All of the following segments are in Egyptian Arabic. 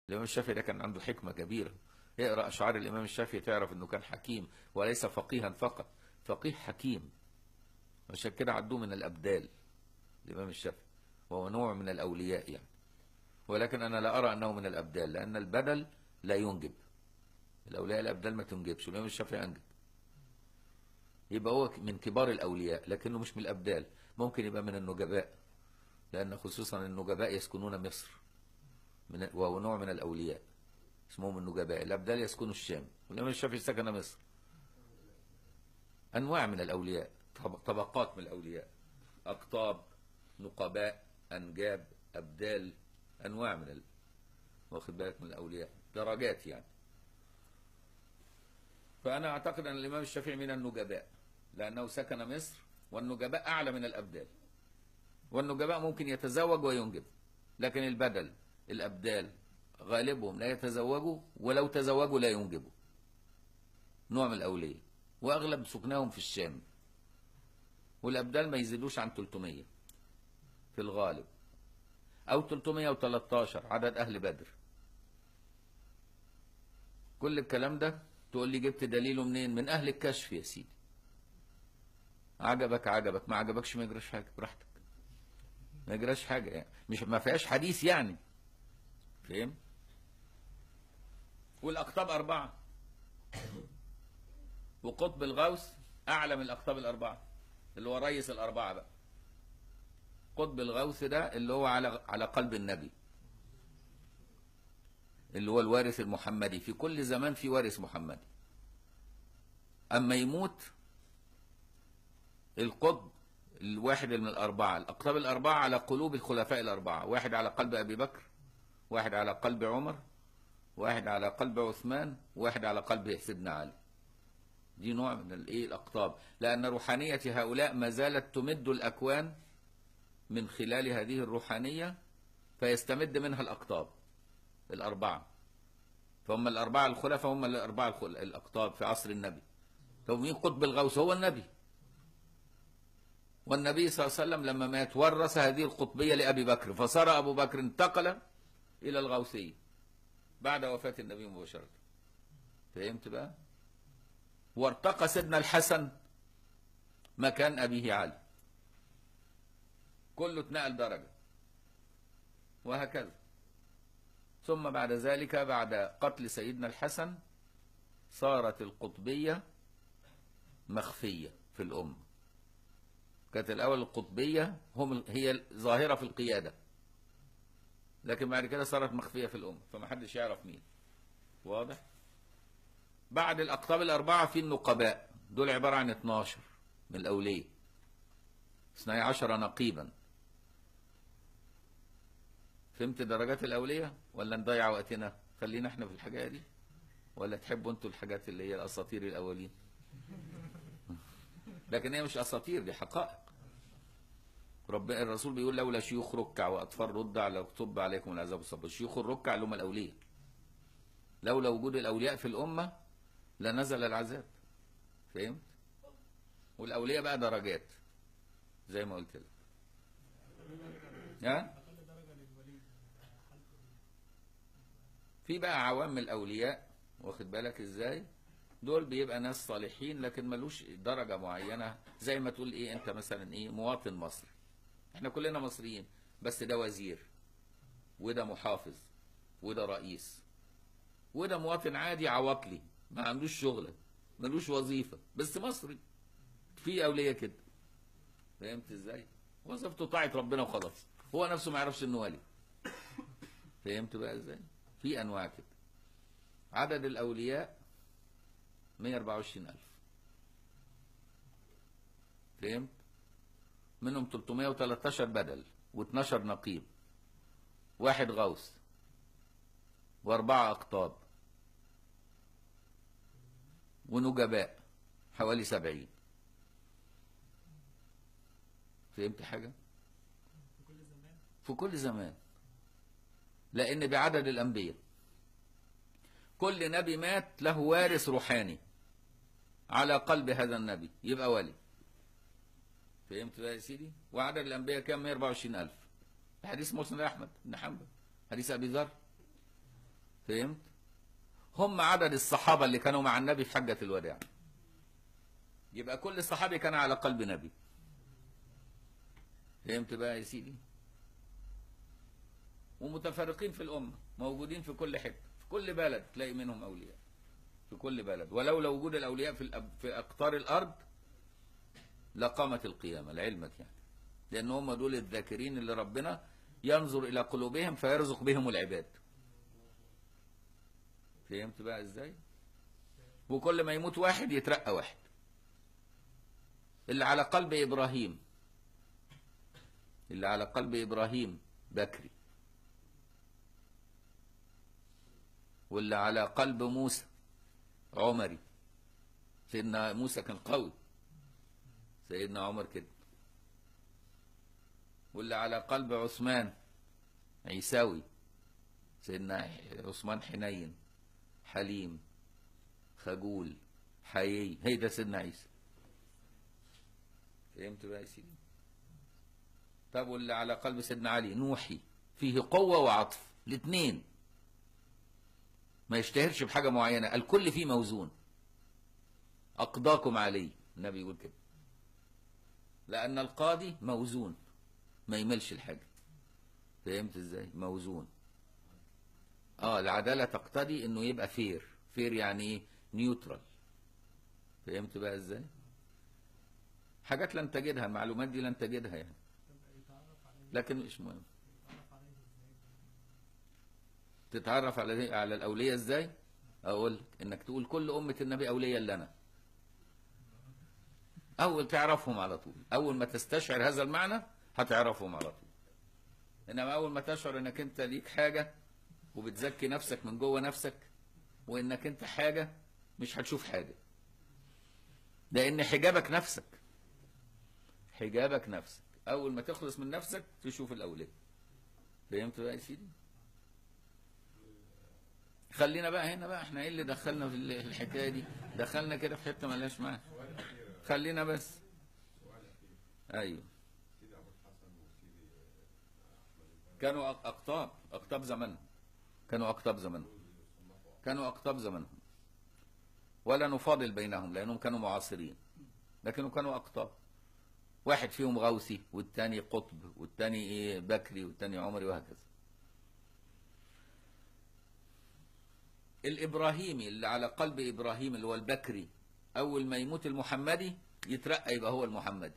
الإمام الشافعي ده كان عنده حكمة كبيرة اقرأ أشعار الإمام الشافعي تعرف أنه كان حكيم وليس فقيها فقط فقيه حكيم عشان كده عدوه من الأبدال الإمام الشافعي وهو نوع من الأولياء يعني ولكن أنا لا أرى أنه من الأبدال لأن البدل لا ينجب الأولياء الأبدال ما تنجبش الإمام الشافعي أنجب يبقى هو من كبار الأولياء لكنه مش من الأبدال ممكن يبقى من النجباء لأن خصوصا النجباء يسكنون مصر من وهو نوع من الأولياء اسمهم النجباء الأبدال يسكنوا الشام والإمام الشافعي سكن مصر أنواع من الأولياء طب- طبقات من الأولياء أقطاب نقباء أنجاب أبدال أنواع من ال... واخد بالك من الأولياء درجات يعني فأنا أعتقد أن الإمام الشافعي من النجباء لأنه سكن مصر والنجباء أعلى من الأبدال والنجباء ممكن يتزوج وينجب لكن البدل الأبدال غالبهم لا يتزوجوا ولو تزوجوا لا ينجبوا نوع من الأولية وأغلب سكنهم في الشام والأبدال ما يزيدوش عن 300 في الغالب أو 313 عدد أهل بدر كل الكلام ده تقول لي جبت دليله منين من أهل الكشف يا سيدي عجبك عجبك ما عجبكش ما يجراش حاجة براحتك ما يجراش حاجة يعني مش ما فيهاش حديث يعني فاهم والأقطاب أربعة وقطب الغوث أعلى من الأقطاب الأربعة اللي هو رئيس الأربعة بقى قطب الغوث ده اللي هو على على قلب النبي اللي هو الوارث المحمدي في كل زمان في وارث محمدي أما يموت القطب الواحد من الأربعة الأقطاب الأربعة على قلوب الخلفاء الأربعة واحد على قلب أبي بكر واحد على قلب عمر واحد على قلب عثمان واحد على قلب سيدنا علي دي نوع من الايه الاقطاب لان روحانيه هؤلاء ما زالت تمد الاكوان من خلال هذه الروحانيه فيستمد منها الاقطاب الاربعه فهم الاربعه الخلفاء هم الاربعه الخل... الاقطاب في عصر النبي طب مين قطب الغوث هو النبي والنبي صلى الله عليه وسلم لما مات ورث هذه القطبيه لابي بكر فصار ابو بكر انتقل الى الغوثيه بعد وفاه النبي مباشره فهمت بقى وارتقى سيدنا الحسن مكان أبيه علي كله اتنقل درجة وهكذا ثم بعد ذلك بعد قتل سيدنا الحسن صارت القطبية مخفية في الأمة كانت الأول القطبية هم هي ظاهرة في القيادة لكن بعد كده صارت مخفية في الأمة فما حدش يعرف مين واضح؟ بعد الأقطاب الأربعة في النقباء دول عبارة عن 12 من الأولية 12 نقيبا فهمت درجات الأولية ولا نضيع وقتنا خلينا احنا في الحاجة دي ولا تحبوا انتوا الحاجات اللي هي الأساطير الأولين لكن هي مش أساطير دي حقائق رب الرسول بيقول لولا شيوخ ركع وأطفال رضع لو طب عليكم العذاب الصبر شيوخ الركع اللي هم الأولية لولا وجود الأولياء في الأمة لنزل العذاب فهمت والأولياء بقى درجات زي ما قلت لك ها في بقى عوام الأولياء واخد بالك ازاي دول بيبقى ناس صالحين لكن ملوش درجة معينة زي ما تقول ايه انت مثلا ايه مواطن مصري احنا كلنا مصريين بس ده وزير وده محافظ وده رئيس وده مواطن عادي عواطلي ما عندوش شغلة ملوش وظيفة بس مصري في أولياء كده فهمت ازاي وظيفته طاعة ربنا وخلاص هو نفسه ما يعرفش انه ولي فهمت بقى ازاي في انواع كده عدد الاولياء 124 ألف فهمت منهم 313 بدل و12 نقيب واحد غوث واربعة اقطاب ونجباء حوالي سبعين فهمت حاجة في كل زمان لأن بعدد الأنبياء كل نبي مات له وارث روحاني على قلب هذا النبي يبقى ولي فهمت بقى يا سيدي وعدد الأنبياء كام 124 ألف حديث مسلم أحمد بن حنبل حديث أبي ذر فهمت هم عدد الصحابة اللي كانوا مع النبي في حجة الوداع يبقى كل صحابي كان على قلب نبي فهمت بقى يا سيدي ومتفرقين في الأمة موجودين في كل حتة في كل بلد تلاقي منهم أولياء في كل بلد ولولا وجود الأولياء في الأب- في أقطار الأرض لقامت القيامة لعلمك يعني لأن هم دول الذاكرين اللي ربنا ينظر إلى قلوبهم فيرزق بهم العباد فهمت بقى إزاي وكل ما يموت واحد يترقى واحد اللي على قلب إبراهيم اللي على قلب إبراهيم بكري واللي على قلب موسى عمري سيدنا موسى كان قوي سيدنا عمر كده واللي على قلب عثمان عيساوي سيدنا عثمان حنين حليم خجول حيي هي ده سيدنا عيسى فهمت بقى يا سيدي طب واللي على قلب سيدنا علي نوحي فيه قوة وعطف الاثنين ما يشتهرش بحاجة معينة الكل فيه موزون أقضاكم علي النبي يقول كده لأن القاضي موزون ما يملش الحاجة فهمت ازاي موزون اه العدالة تقتضي انه يبقى فير فير يعني ايه نيوترال فهمت بقى ازاي حاجات لن تجدها المعلومات دي لن تجدها يعني لكن مش مهم تتعرف على على الاولياء ازاي اقول لك انك تقول كل امه النبي اولياء لنا اول تعرفهم على طول اول ما تستشعر هذا المعنى هتعرفهم على طول انما اول ما تشعر انك انت ليك حاجه وبتزكي نفسك من جوه نفسك وانك انت حاجه مش هتشوف حاجه لان حجابك نفسك حجابك نفسك اول ما تخلص من نفسك تشوف الاولياء فهمت بقى يا سيدي خلينا بقى هنا بقى احنا ايه اللي دخلنا في ال- في الحكايه دي دخلنا كده في حته ملهاش معنى خلينا بس ايوه كانوا أق- اقطاب اقطاب زمانهم كانوا اقطاب زمانهم كانوا اقطاب زمانهم ولا نفاضل بينهم لانهم كانوا معاصرين لكنهم كانوا اقطاب واحد فيهم غوثي والتاني قطب والتاني ايه بكري والتاني عمري وهكذا الابراهيمي اللي على قلب ابراهيم اللي هو البكري اول ما يموت المحمدي يترقى يبقى هو المحمدي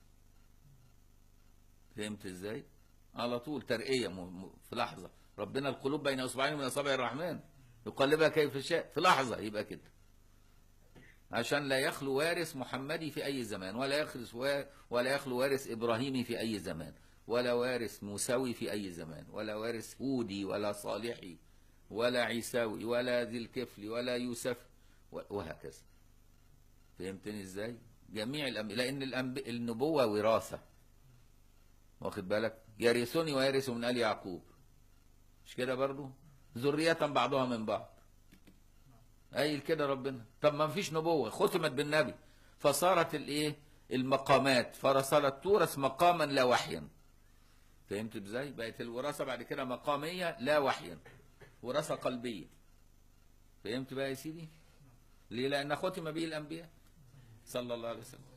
فهمت ازاي على طول ترقيه م- م- في لحظه ربنا القلوب بين اصبعين من اصابع الرحمن يقلبها كيف شاء في لحظه يبقى كده عشان لا يخلو وارث محمدي في اي زمان ولا يخلص وا- ولا يخلو وارث ابراهيمي في اي زمان ولا وارث موسوي في اي زمان ولا وارث هودي ولا صالحي ولا عيساوي ولا ذي الكفل ولا يوسف و- وهكذا فهمتني ازاي جميع الأنبياء لان الأنب... النبوه وراثه واخد بالك يرثني ويرث من ال يعقوب مش كده برضو ذريه بعضها من بعض قايل كده ربنا طب ما فيش نبوه ختمت بالنبي فصارت الايه المقامات فصارت تورث مقاما لا وحيا فهمت ازاي بقت الوراثه بعد كده مقاميه لا وحيا وراثه قلبيه فهمت بقى يا سيدي ليه لان ختم به الانبياء صلى الله عليه وسلم